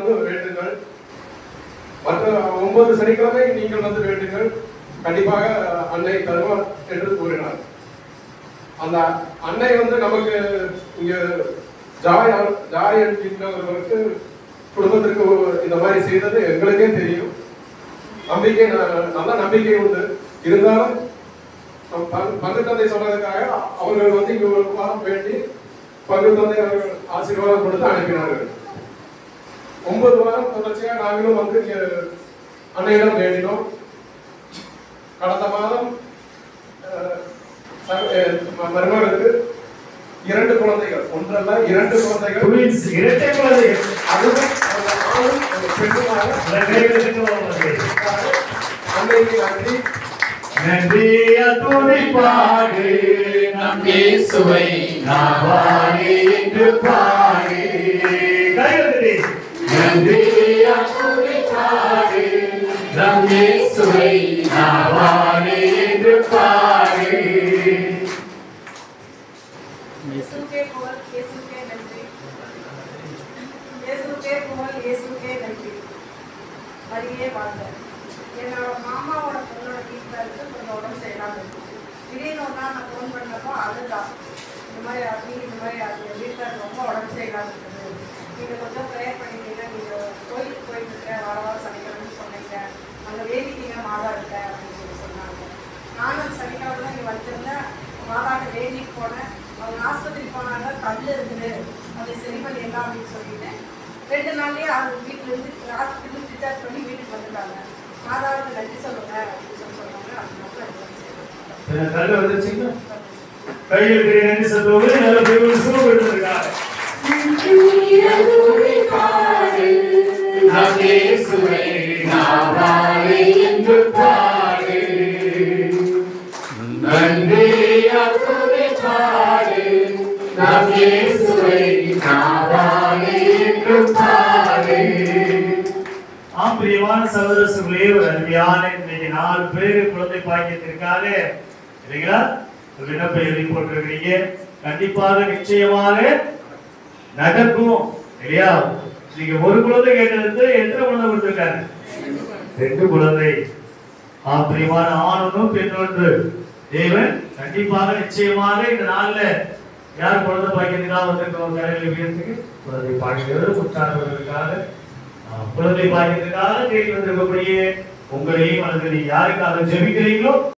வந்து வேண்டுங்கள் மற்ற ஒன்பது சனிக்கிழமை நீங்கள் வந்து வேண்டுங்கள் கண்டிப்பாக அன்னை தருவார் என்று கூறினார் அந்த அன்னை வந்து நமக்கு இங்க ஜாய் ஜாய் என்கின்றவர்களுக்கு குடும்பத்திற்கு ஒரு- இந்த மாதிரி செய்தது எங்களுக்கே தெரியும் நம்பிக்கை ந- நல்ல நம்பிக்கை உண்டு இருந்தாலும் நம் பங்கு- பங்கு தந்தை சொன்னதுக்காக அவர்கள் வந்து இங்க ஒரு வாரம் வேண்டி பங்கு தந்தை அவர்கள் ஆசீர்வாதம் கொடுத்து அனுப்பினார்கள் ஒன்பது வாரம் தொடர்ச்சியாக நாங்களும் வந்து இங்க அன்னையிடம் வேண்டினோம் கடந்த மாதம் அஹ், சக- அஹ், ம- மருமகளுக்கு இரண்டு குழந்தைகள் ஒன்றல்ல இரண்டு குழந்தைகள் Twins, இரட்டை குழந்தைகள் அதுவும் அந்த ஆணும் அந்த பெண்ணுமாக அந்த கைகளுக்கு வாழ்வது. அன்னைக்கு நன்றி நன்றி அத்துணை பாடு நம் இயேசுவை நாம் வாழி என்று பாடு கையெழுத்து நன்றி அத்துணை பாடு நம் இயேசுவை நாம் வாழி என்று பாடு இயேசுக்கே புகழ் இயேசுக்கே நன்றி இயேசுக்கே புகழ் இயேசுக்கே நன்றி மரியே வாழ்க என்னோட மாமாவோட பொண்ணோட வீட்டில் இருந்து கொஞ்சம் உடம்பு சரியில்லாம இருந்துச்சு திடீர்னு ஒரு நாள் நான் ஃபோன் பண்ணப்போ அதுதான் இந்த மாதிரி அப்படி இந்த மாதிரி அது என் வீட்டில் ரொம்ப உடம்பு சரியில்லாம இருக்குது நீங்கள் கொஞ்சம் ப்ரேயர் பண்ணிட்டீங்க நீங்கள் கோயிலுக்கு போயிட்டு இருக்கேன் வர வர சனிக்கிழமை சொன்னீங்க அங்கே வேண்டிட்டீங்க மாதா இருக்க அப்படின்னு சொல்லி சொன்னாங்க நானும் சனிக்கிழமை இங்கே வந்திருந்தேன் மாதாட்ட வேண்டிட்டு போனேன் அவங்க ஆஸ்பத்திரிக்கு போனாங்க கல் இருக்குது அதை சரி பண்ணிடலாம் அப்படின்னு சொல்லிட்டு ரெண்டு நாள்லயே அவங்க வீட்டுல இருந்து ஹாஸ்பிட்டல் டிஸ்சார்ஜ் பண்ணி வீட்டுக்கு வந்துட்டாங்க மாதாவுக்கு நன்றி சொல்லுங்க அப்படின்னு சொல்லி சொன்னாங்க அது மட்டும் எனக்கு கல்லு வந்துருச்சுங்களா கையில் நன்றி சொல்லுவது நல்ல பேர் சூழ் எடுத்திருக்காங்க நம் இயேசுவை நாம் வாழி என்று பாடு நன்றி அத்துணை பாடு நம் இயேசுவை நாம் வாழி என்று பாடு ஆம் பிரியமான சகோதர சகோதரிகளே, ஒரு அருமையான இன்னைக்கு நாலு பேரு குழந்தை பாக்கியத்திற்காக இல்லைங்களா ஒரு விண்ணப்பம் எழுதி போட்டிருக்கிறீங்க கண்டிப்பாக நிச்சயமாக நடக்கும் இல்லையா நீங்க ஒரு குழந்தை கேட்டதுக்கு எத்தனை குழந்தை கொடுத்திருக்காங்க ரெண்டு குழந்தை ஆம் பிரியமான ஆண் ஒன்று பெண் ஒன்று தேவன் கண்டிப்பாக நிச்சயமாக இந்த நாள்ல யார் குழந்தை பாக்கியத்துக்காக வந்திருக்கோம் கரையில் வீரத்துக்கு குழந்தை பாக்கியவர் உற்சாகவர்களுக்காக குழந்தை பாக்கியத்துக்காக தேடி வந்திருக்கக்கூடிய உங்களையும் அல்லது நீ யாருக்காக ஜெபிக்கிறீங்களோ